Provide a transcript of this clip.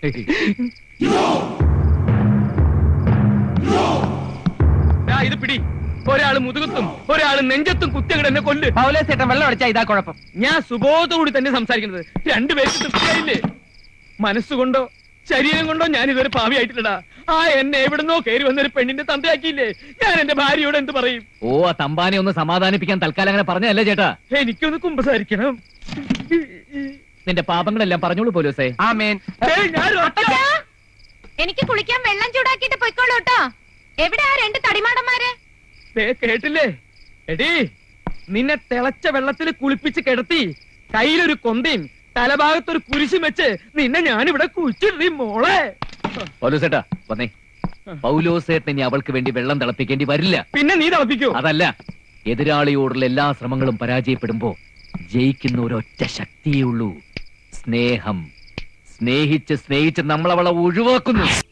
ദാ ഇത് പിടി ഒരാള് മുതുകത്തും ഒരാള് നെഞ്ചത്തും കുത്തിയങ്ങട് എന്നെ കൊല്ല് പൗലേസേട്ടൻ വെള്ളം അടിച്ചാ ഇതാ കുഴപ്പം ഞാൻ സുബോധത്തോടി തന്നെ സംസാരിക്കുന്നത് രണ്ടുപേർക്ക് തൃപ്തിയായില്ലേ മനസ്സുകൊണ്ടോ ശരീരം കൊണ്ടോ ഞാൻ ഇതൊരു പാവിയായിട്ടില്ലടാ ആ എന്നെ എവിടുന്നോ കയറി വന്നൊരു പെണ്ണിന്റെ തന്തയാക്കിയില്ലേ ഞാൻ എന്റെ ഭാര്യയോട് എന്ത് പറയും ഓ ആ തമ്പാനെ ഒന്ന് സമാധാനിപ്പിക്കാൻ തൽക്കാലം അങ്ങനെ പറഞ്ഞല്ലേ ചേട്ടാ എനിക്കൊന്ന് കുമ്പസാരിക്കണം നിന്റെ പാപങ്ങളെല്ലാം പറഞ്ഞോളൂ പോലീസേ ആമേൻ ഏയ്, ഞാൻ ഒറ്റ- എനിക്ക് കുളിക്കാൻ വെള്ളം ചൂടാക്കിയിട്ട് പൊയ്ക്കോളൂ കേട്ടോ എവിടെ ആ രണ്ട് തടിമാടന്മാര് ദേ, കേട്ടില്ലേ എടീ നിന്നെ തിളച്ച വെള്ളത്തിൽ കുളിപ്പിച്ച് കിടത്തി കയ്യിലൊരു കൊന്തയും തലഭാഗത്തൊരു കുരിശും വെച്ച് നിന്നെ ഞാനിവിടെ കുഴിച്ചിടീ മോളെ പൗലോസേട്ടാ വന്നേ പൗലോസേട്ടൻ ഇനി അവൾക്ക് വേണ്ടി വെള്ളം തിളപ്പിക്കേണ്ടി വരില്ല പിന്നെ നീ തിളപ്പിക്കോ അതല്ല എതിരാളിയോടുള്ള എല്ലാ ശ്രമങ്ങളും പരാജയപ്പെടുമ്പോ ജയിക്കുന്ന ഒരൊറ്റ ശക്തിയേ ഉള്ളൂ സ്നേഹം സ്നേഹിച്ച് സ്നേഹിച്ച് നമ്മൾ അവളെ ഒഴിവാക്കുന്നു